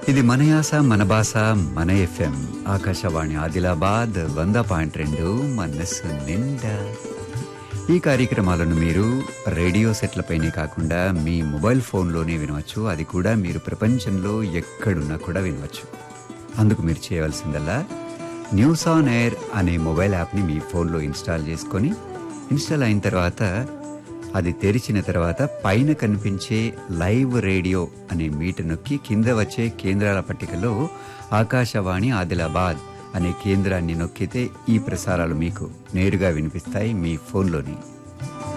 ఇది మన యాస మన భాష మన ఎఫ్ఎం ఆకాశవాణి ఆదిలాబాద్ వంద పాయింట్ రెండు మనస్సు నిండా ఈ కార్యక్రమాలను మీరు రేడియో సెట్లపైనే కాకుండా మీ మొబైల్ ఫోన్లోనే వినవచ్చు అది కూడా మీరు ప్రపంచంలో ఎక్కడున్నా కూడా వినవచ్చు అందుకు మీరు చేయవలసిందల్లా న్యూస్ ఆన్ ఎయిర్ అనే మొబైల్ యాప్ని మీ ఫోన్లో ఇన్స్టాల్ చేసుకొని ఇన్స్టాల్ అయిన తర్వాత అది తెరిచిన తర్వాత పైన కనిపించే లైవ్ రేడియో అనే మీట నొక్కి కింద వచ్చే కేంద్రాల పట్టికలో ఆకాశవాణి ఆదిలాబాద్ అనే కేంద్రాన్ని నొక్కితే ఈ ప్రసారాలు మీకు నేరుగా వినిపిస్తాయి మీ ఫోన్లోని